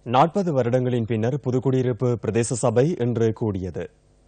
நாற்பது வருடங்களின் பின்னர் புதுக்குடியிருப்பு பிரதேச சபை இன்று கூடியது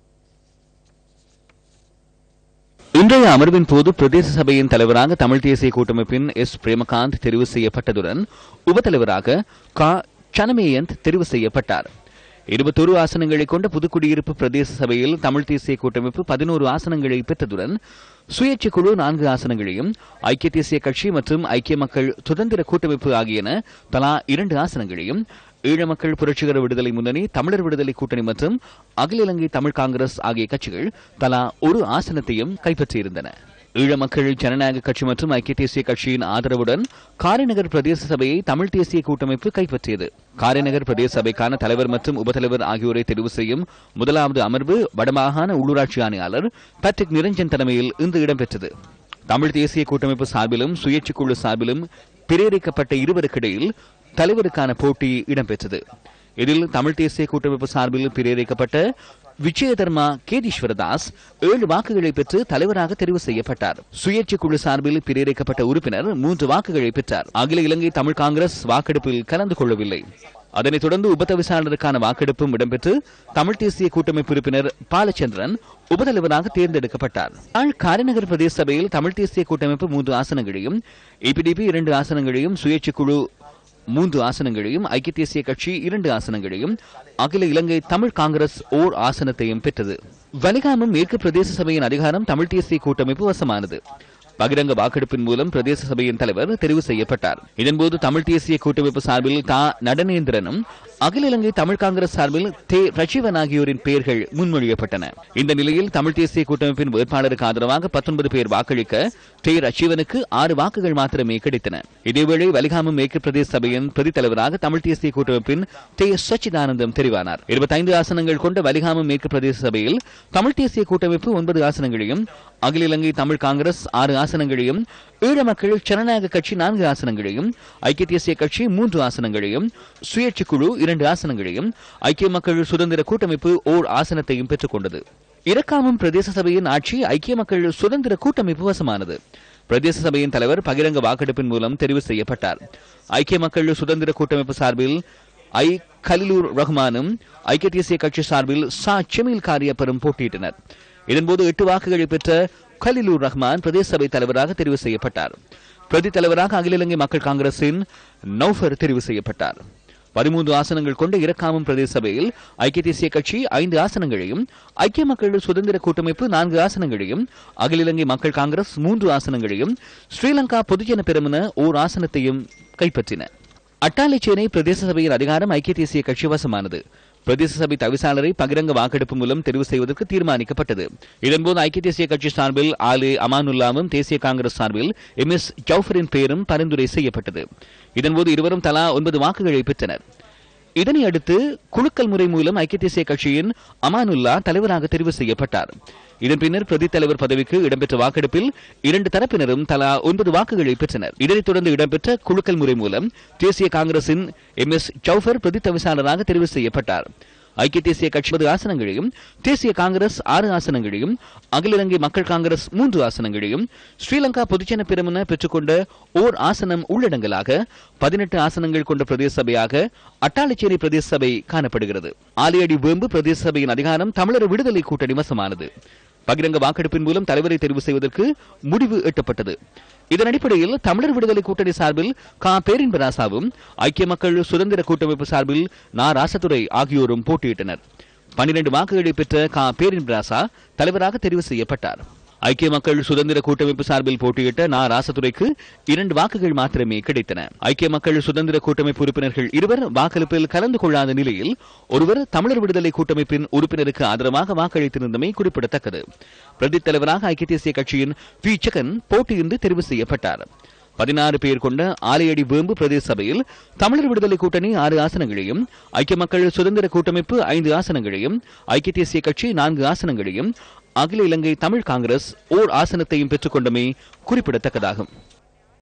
இன்றைய அமர்வின் போது பிரதேச சபையின் தலைவராக தமிழ் தேசிய கூட்டமைப்பின் எஸ் பிரேமகாந்த் தெரிவு செய்யப்பட்டதுடன் உபத்தலைவராக க சனமேயந்த் தெரிவு செய்யப்பட்டார் இருபத்தொரு ஆசனங்களை கொண்ட புதுக்குடியிருப்பு பிரதேச சபையில் தமிழ் தேசிய கூட்டமைப்பு பதினோரு ஆசனங்களை பெற்றதுடன் சுயேட்சை குழு நான்கு ஆசனங்களையும் ஐக்கிய தேசிய கட்சி மற்றும் ஐக்கிய மக்கள் சுதந்திர கூட்டமைப்பு ஆகியன தலா இரண்டு ஆசனங்களையும் ஈழ மக்கள் புரட்சிகர விடுதலை முன்னணி தமிழர் விடுதலை கூட்டணி மற்றும் அகில இலங்கை தமிழ் காங்கிரஸ் ஆகிய கட்சிகள் தலா ஒரு ஆசனத்தையும் கைப்பற்றியிருந்தன ஈழ மக்கள் ஜனநாயக கட்சி மற்றும் ஐக்கிய தேசிய கட்சியின் ஆதரவுடன் காரைநகர் பிரதேச சபையை தமிழ் தேசிய கூட்டமைப்பு கைப்பற்றியது காரைநகர் பிரதேச சபைக்கான தலைவர் மற்றும் உபதலைவர் ஆகியோரை தெரிவு செய்யும் முதலாவது அமர்வு வடமாகாண உள்ளூராட்சி ஆணையாளர் பேட்ரிக் நிரஞ்சன் தலைமையில் இன்று இடம்பெற்றது தமிழ் தேசிய கூட்டமைப்பு சார்பிலும் சுயேட்சை குழு சார்பிலும் பிரேரிக்கப்பட்ட இருவருக்கிடையில் தலைவருக்கான போட்டி இடம்பெற்றது இதில் தமிழ் தேசிய கூட்டமைப்பு சார்பில் பிரேரிக்கப்பட்ட விஜயதர்மா கேதீஸ்வரதாஸ் ஏழு வாக்குகளை பெற்று தலைவராக தெரிவு செய்யப்பட்டார் சுயேட்சை குழு சார்பில் பிரேரிக்கப்பட்ட உறுப்பினர் மூன்று வாக்குகளை பெற்றார் அகில இலங்கை தமிழ் காங்கிரஸ் வாக்கெடுப்பில் கலந்து கொள்ளவில்லை அதனைத் தொடர்ந்து உபதவிசாளருக்கான வாக்கெடுப்பும் இடம்பெற்று தமிழ் தேசிய கூட்டமைப்பு உறுப்பினர் பாலச்சந்திரன் உபதலைவராக தேர்ந்தெடுக்கப்பட்டார் யாழ் காரைநகர் பிரதேச சபையில் தமிழ் தேசிய கூட்டமைப்பு மூன்று ஆசனங்களையும் ஏபிடிபி இரண்டு ஆசனங்களையும் சுயேட்சை குழு மூன்று ஆசனங்களையும் ஐக்கிய தேசிய கட்சி இரண்டு ஆசனங்களையும் அகில இலங்கை தமிழ் காங்கிரஸ் ஓர் ஆசனத்தையும் பெற்றது வலிகாமம் மேற்கு பிரதேச சபையின் அதிகாரம் தமிழ் தேசிய கூட்டமைப்பு வசமானது பகிரங்க வாக்கெடுப்பின் மூலம் பிரதேச சபையின் தலைவர் தெரிவு செய்யப்பட்டார் இதன்போது தமிழ் தேசிய கூட்டமைப்பு சார்பில் தா நடனேந்திரனும் அகில இலங்கை தமிழ் காங்கிரஸ் சார்பில் தே ரஜீவன் ஆகியோரின் பெயர்கள் முன்மொழியப்பட்டன இந்த நிலையில் தமிழ் தேசிய கூட்டமைப்பின் வேட்பாளருக்கு ஆதரவாக பத்தொன்பது பேர் வாக்களிக்க தே ரஜீவனுக்கு ஆறு வாக்குகள் மாத்திரமே கிடைத்தன இதேவேளை வலிகாமம் மேற்கு பிரதேச சபையின் பிரதி தலைவராக தமிழ் தேசிய கூட்டமைப்பின் தே சச்சிதானந்தம் தெரிவானார் இருபத்தைந்து ஆசனங்கள் கொண்ட வலிகாமம் மேற்கு பிரதேச சபையில் தமிழ் தேசிய கூட்டமைப்பு ஒன்பது ஆசனங்களையும் அகில இலங்கை தமிழ் காங்கிரஸ் ஆறு ஆசனங்களையும் ஈழ மக்கள் ஜனநாயக கட்சி நான்கு ஆசனங்களையும் ஐக்கிய தேசிய கட்சி மூன்று ஆசனங்களையும் சுயேட்சை குழு இரண்டு ஆசனங்களையும் ஐக்கிய மக்கள் சுதந்திர கூட்டமைப்பு ஓர் ஆசனத்தையும் பெற்றுக் கொண்டது இரக்காமம் பிரதேச சபையின் ஆட்சி ஐக்கிய மக்கள் சுதந்திர கூட்டமைப்பு வசமானது பிரதேச சபையின் தலைவர் பகிரங்க வாக்கெடுப்பின் மூலம் தெரிவு செய்யப்பட்டார் ஐக்கிய மக்கள் சுதந்திர கூட்டமைப்பு சார்பில் ஐ கலிலூர் ரஹ்மானும் ஐக்கிய தேசிய கட்சி சார்பில் சா செமில் காரியப்பரும் போட்டியிட்டனர் இதன்போது எட்டு வாக்குகளை பெற்ற கலிலூர் ரஹ்மான் பிரதேச சபை தலைவராக தெரிவு செய்யப்பட்டார் பிரதி தலைவராக அகில இலங்கை மக்கள் காங்கிரசின் நௌஃபர் தெரிவு செய்யப்பட்டார் பதிமூன்று ஆசனங்கள் கொண்ட இரக்காமம் பிரதேச சபையில் ஐக்கிய தேசிய கட்சி ஐந்து ஆசனங்களையும் ஐக்கிய மக்கள் சுதந்திர கூட்டமைப்பு நான்கு ஆசனங்களையும் அகில இலங்கை மக்கள் காங்கிரஸ் மூன்று ஆசனங்களையும் ஸ்ரீலங்கா பொதுஜன பெருமன ஓர் ஆசனத்தையும் கைப்பற்றின அட்டாளைச்சேனை பிரதேச சபையின் அதிகாரம் ஐக்கிய தேசிய கட்சி வசமானது பிரதேச சபை தவிசாளரை பகிரங்க வாக்கெடுப்பு மூலம் தெரிவு செய்வதற்கு தீர்மானிக்கப்பட்டது இதன்போது ஐக்கிய தேசிய கட்சி சார்பில் ஆலே அமானுல்லாவும் தேசிய காங்கிரஸ் சார்பில் எம் எஸ் ஜவுஃபரின் பெயரும் பரிந்துரை செய்யப்பட்டது இதன்போது இருவரும் தலா ஒன்பது வாக்குகளை பெற்றனர் இதனை அடுத்து குழுக்கள் முறை மூலம் ஐக்கிய தேசிய கட்சியின் அமானுல்லா தலைவராக தெரிவு செய்யப்பட்டார் இதன் பின்னர் பிரதி தலைவர் பதவிக்கு இடம்பெற்ற வாக்கெடுப்பில் இரண்டு தரப்பினரும் தலா ஒன்பது வாக்குகளை பெற்றனர் இதனைத் தொடர்ந்து இடம்பெற்ற குழுக்கள் முறை மூலம் தேசிய காங்கிரசின் எம் எஸ் சௌஃபர் பிரதி தவிசாளராக தெரிவு செய்யப்பட்டார் ஐக்கிய தேசிய கட்சி ஒன்பது ஆசனங்களையும் தேசிய காங்கிரஸ் ஆறு ஆசனங்களையும் அகில இலங்கை மக்கள் காங்கிரஸ் மூன்று ஆசனங்களையும் ஸ்ரீலங்கா பொதுஜன பெருமன பெற்றுக்கொண்ட ஓர் ஆசனம் உள்ளடங்கலாக பதினெட்டு ஆசனங்கள் கொண்ட பிரதேச சபையாக அட்டாளச்சேரி பிரதேச சபை காணப்படுகிறது ஆலையடி வேம்பு பிரதேச சபையின் அதிகாரம் தமிழர் விடுதலை கூட்டணி வசமானது பகிரங்க வாக்கெடுப்பின் மூலம் தலைவரை தெரிவு செய்வதற்கு முடிவு எட்டப்பட்டது இதன் அடிப்படையில் தமிழர் விடுதலை கூட்டணி சார்பில் கா பேரின்பராசாவும் ஐக்கிய மக்கள் சுதந்திர கூட்டமைப்பு சார்பில் நா ராசதுரை ஆகியோரும் போட்டியிட்டனர் பன்னிரண்டு வாக்குகளை பெற்ற கா பேரின்பராசா தலைவராக தெரிவு செய்யப்பட்டார் ஐக்கிய மக்கள் சுதந்திர கூட்டமைப்பு சார்பில் போட்டியிட்ட நா ராசதுரைக்கு இரண்டு வாக்குகள் மாத்திரமே கிடைத்தன ஐக்கிய மக்கள் சுதந்திர கூட்டமைப்பு உறுப்பினர்கள் இருவர் வாக்களிப்பில் கலந்து கொள்ளாத நிலையில் ஒருவர் தமிழர் விடுதலை கூட்டமைப்பின் உறுப்பினருக்கு ஆதரவாக வாக்களித்திருந்தமை குறிப்பிடத்தக்கது பிரதி தலைவராக ஐக்கிய தேசிய கட்சியின் பி ஜெகன் போட்டியின்றி தெரிவு செய்யப்பட்டார் பதினாறு பேர் கொண்ட ஆலையடி வேம்பு பிரதேச சபையில் தமிழர் விடுதலை கூட்டணி ஆறு ஆசனங்களையும் ஐக்கிய மக்கள் சுதந்திர கூட்டமைப்பு ஐந்து ஆசனங்களையும் ஐக்கிய தேசிய கட்சி நான்கு ஆசனங்களையும் அகில இலங்கை தமிழ் காங்கிரஸ் ஓர் ஆசனத்தையும் பெற்றுக்கொண்டமை குறிப்பிடத்தக்கதாகும்